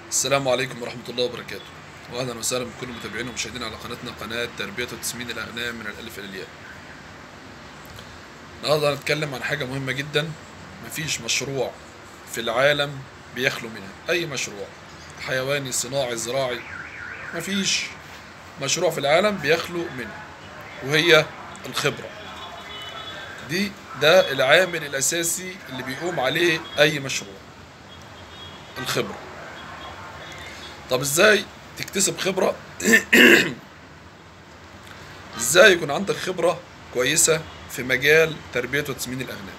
السلام عليكم ورحمة الله وبركاته وأهلا وسهلا بكل متابعينا ومشاهدينا على قناتنا قناة تربية وتسمين الأغنام من الألف إلى الياء النهاردة هنتكلم عن حاجة مهمة جدا مفيش مشروع في العالم بيخلو منها أي مشروع حيواني صناعي زراعي مفيش مشروع في العالم بيخلو منه وهي الخبرة دي ده العامل الأساسي اللي بيقوم عليه أي مشروع الخبرة طب ازاي تكتسب خبرة ازاي يكون عندك خبرة كويسة في مجال تربية وتسمين الأغنام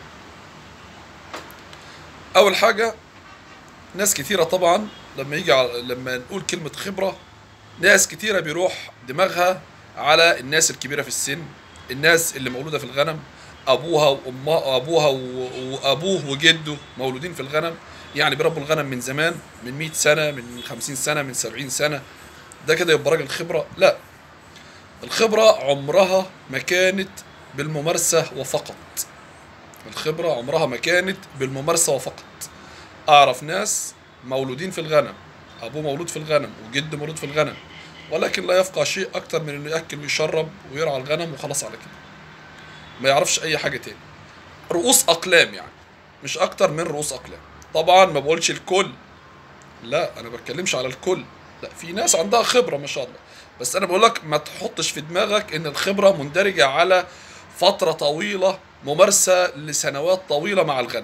أول حاجة ناس كتيرة طبعا لما يجي على لما نقول كلمة خبرة ناس كتيرة بيروح دماغها على الناس الكبيرة في السن الناس اللي مولودة في الغنم أبوها وأمها أبوها و- وأبوه وجده مولودين في الغنم يعني بيربوا الغنم من زمان من 100 سنة من 50 سنة من 70 سنة ده كده يبقى راجل خبرة لا الخبرة عمرها ما كانت بالممارسة وفقط الخبرة عمرها ما كانت بالممارسة وفقط أعرف ناس مولودين في الغنم أبوه مولود في الغنم وجده مولود في الغنم ولكن لا يفقه شيء أكتر من إنه يأكل ويشرب ويرعى الغنم وخلاص على كده ما يعرفش أي حاجة تاني رؤوس أقلام يعني مش أكتر من رؤوس أقلام طبعا ما بقولش الكل لا أنا بتكلمش على الكل لا في ناس عندها خبرة ما شاء الله بس أنا بقول لك ما تحطش في دماغك إن الخبرة مندرجة على فترة طويلة ممارسة لسنوات طويلة مع الغنم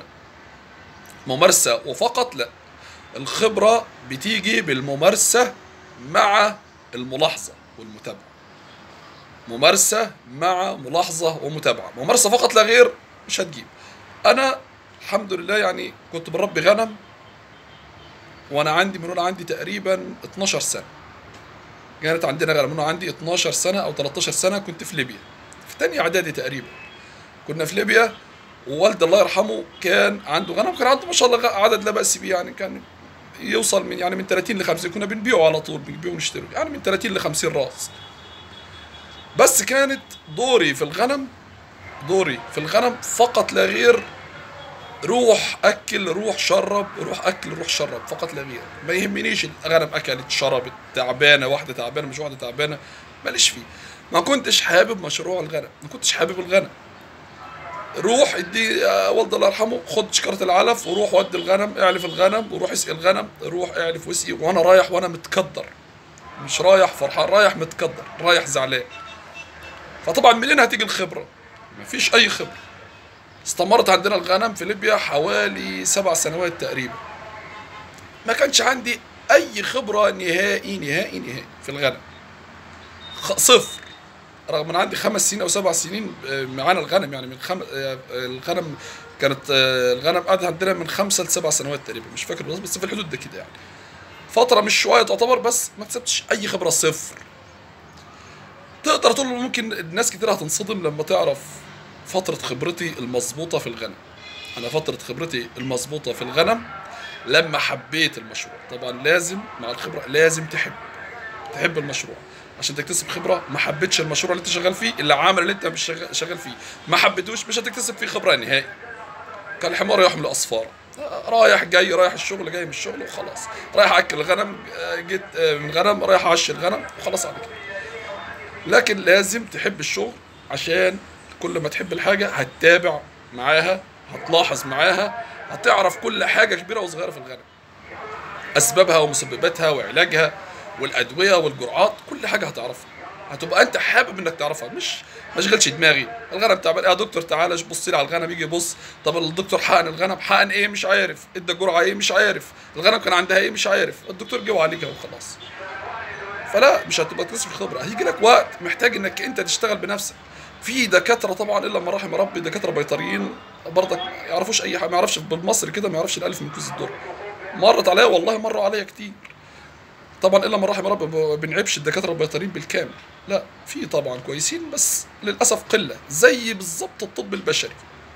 ممارسة وفقط لا الخبرة بتيجي بالممارسة مع الملاحظة والمتابعة ممارسة مع ملاحظة ومتابعة ممارسة فقط لا غير مش هتجيب أنا الحمد لله يعني كنت بربي غنم وأنا عندي من وأنا عندي تقريبا 12 سنة كانت عندنا غنم من وأنا عندي 12 سنة أو 13 سنة كنت في ليبيا في تانية إعدادي تقريبا كنا في ليبيا ووالدي الله يرحمه كان عنده غنم كان عنده ما شاء الله عدد لا بأس به يعني كان يوصل من يعني من 30 ل 50 كنا بنبيعه على طول بنبيعه ونشتري يعني من 30 ل 50 راس بس كانت دوري في الغنم دوري في الغنم فقط لا غير روح اكل روح شرب روح اكل روح شرب فقط لا غير ما يهمنيش الغنم اكلت شربت تعبانه واحده تعبانه مش واحده تعبانه ماليش فيه ما كنتش حابب مشروع الغنم ما كنتش حابب الغنم روح ادي آه، والدي الله يرحمه خد شكاره العلف وروح ودي الغنم اعلف الغنم وروح اسقي الغنم روح اعلف واسقي وانا رايح وانا متكدر مش رايح فرحان رايح متكدر رايح زعلان فطبعا منين هتيجي الخبره مفيش اي خبره استمرت عندنا الغنم في ليبيا حوالي سبع سنوات تقريبا ما كانش عندي اي خبره نهائي نهائي نهائي في الغنم خ- صفر رغم ان عندي خمس سنين او سبع سنين آه، معانا الغنم يعني من خم... آه، الغنم كانت آه، الغنم قعدت عندنا من خمسة لسبع سنوات تقريبا مش فاكر بالظبط بس في الحدود ده كده يعني فترة مش شوية تعتبر بس ما كسبتش أي خبرة صفر تقدر تقول ممكن الناس كتير هتنصدم لما تعرف فترة خبرتي المظبوطة في الغنم أنا فترة خبرتي المظبوطة في الغنم لما حبيت المشروع طبعا لازم مع الخبرة لازم تحب تحب المشروع عشان تكتسب خبرة ما حبيتش المشروع اللي انت شغال فيه العمل اللي انت مش شغال- شغال فيه ما حبيتوش مش هتكتسب فيه خبرة نهائي كان الحمار يحمل أصفار رايح جاي رايح الشغل جاي من الشغل وخلاص رايح أكل الغنم آه، جيت آه، من غنم رايح أعشي الغنم وخلاص على كده لكن لازم تحب الشغل عشان كل ما تحب الحاجة هتتابع معاها هتلاحظ معاها هتعرف كل حاجة كبيرة وصغيرة في الغنم أسبابها ومسبباتها وعلاجها والأدوية والجرعات كل حاجة هتعرفها هتبقى أنت حابب إنك تعرفها مش ما اشغلش دماغي الغنم تعبان يا دكتور تعالى بص لي على الغنم يجي يبص طب الدكتور حقن الغنم حقن ايه مش عارف ادى جرعه ايه مش عارف الغنم كان عندها ايه مش عارف الدكتور جه وعالجها وخلاص فلا مش هتبقى تكتسب خبره هيجي لك وقت محتاج انك انت تشتغل بنفسك في دكاتره طبعا الا من رحم ربي دكاتره بيطريين برضك ما يعرفوش اي حاجه ما يعرفش بالمصري كده ما يعرفش الالف من كوز الدر مرت عليا والله مروا عليا كتير طبعا الا من رحم ربي ما بنعيبش الدكاتره البيطريين بالكامل لا في طبعا كويسين بس للاسف قله زي بالظبط الطب البشري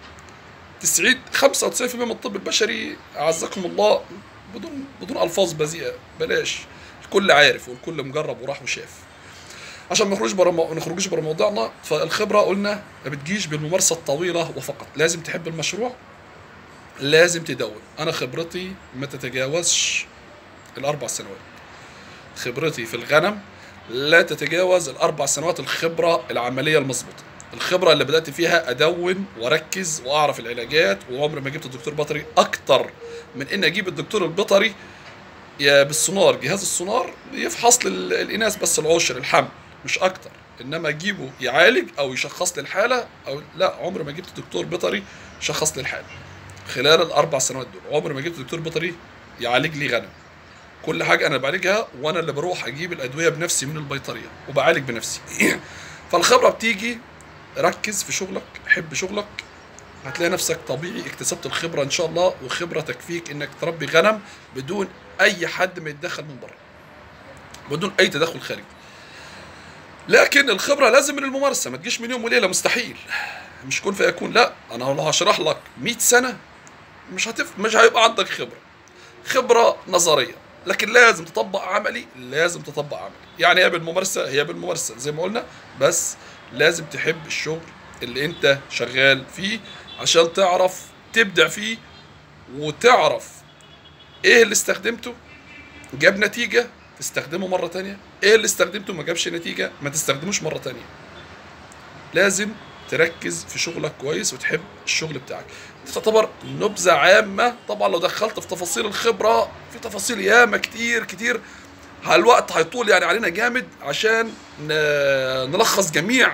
90 95% من الطب البشري اعزكم الله بدون بدون الفاظ بذيئه بلاش الكل عارف والكل مجرب وراح وشاف عشان ما نخرجش بره ما نخرجش بره موضوعنا فالخبره قلنا ما بتجيش بالممارسه الطويله وفقط لازم تحب المشروع لازم تدون انا خبرتي ما تتجاوزش الاربع سنوات خبرتي في الغنم لا تتجاوز الاربع سنوات الخبره العمليه المظبوطه الخبره اللي بدات فيها ادون واركز واعرف العلاجات وعمري ما جبت الدكتور بيطري اكتر من ان اجيب الدكتور البيطري يا بالسونار جهاز السونار يفحص لي ال- الاناث بس العشر الحمل مش اكتر انما اجيبه يعالج او يشخص لي الحاله او لا عمري ما جبت دكتور بيطري شخص لي الحاله خلال الاربع سنوات دول عمري ما جبت دكتور بيطري يعالج لي غنم كل حاجه انا بعالجها وانا اللي بروح اجيب الادويه بنفسي من البيطريه وبعالج بنفسي فالخبره بتيجي ركز في شغلك حب شغلك هتلاقي نفسك طبيعي اكتسبت الخبره ان شاء الله وخبره تكفيك انك تربي غنم بدون اي حد ما يتدخل من بره بدون اي تدخل خارجي لكن الخبره لازم من الممارسه ما تجيش من يوم وليله مستحيل مش كن فيكون لا انا لو هشرح لك 100 سنه مش هتف مش هيبقى عندك خبره خبره نظريه لكن لازم تطبق عملي لازم تطبق عملي يعني هي بالممارسه هي بالممارسه زي ما قلنا بس لازم تحب الشغل اللي انت شغال فيه عشان تعرف تبدع فيه وتعرف ايه اللي استخدمته جاب نتيجة تستخدمه مرة تانية ايه اللي استخدمته ما جابش نتيجة ما تستخدموش مرة تانية لازم تركز في شغلك كويس وتحب الشغل بتاعك دي تعتبر نبذة عامة طبعا لو دخلت في تفاصيل الخبرة في تفاصيل ياما كتير كتير الوقت هيطول يعني علينا جامد عشان ن- نلخص جميع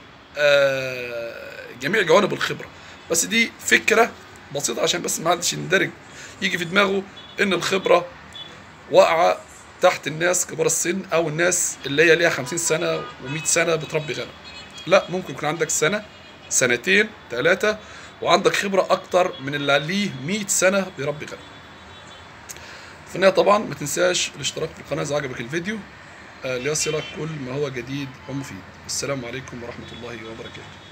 آه، جميع جوانب الخبرة بس دي فكرة بسيطة عشان بس ما حدش يندرج يجي في دماغه ان الخبرة واقعة تحت الناس كبار السن او الناس اللي هي ليها 50 سنة و100 سنة بتربي غنم لا ممكن يكون عندك سنة سنتين ثلاثة وعندك خبرة أكتر من اللي ليه 100 سنة بيربي غنم. في النهاية طبعا ما تنساش الاشتراك في القناة إذا عجبك الفيديو آه، ليصلك كل ما هو جديد ومفيد. السلام عليكم ورحمة الله وبركاته.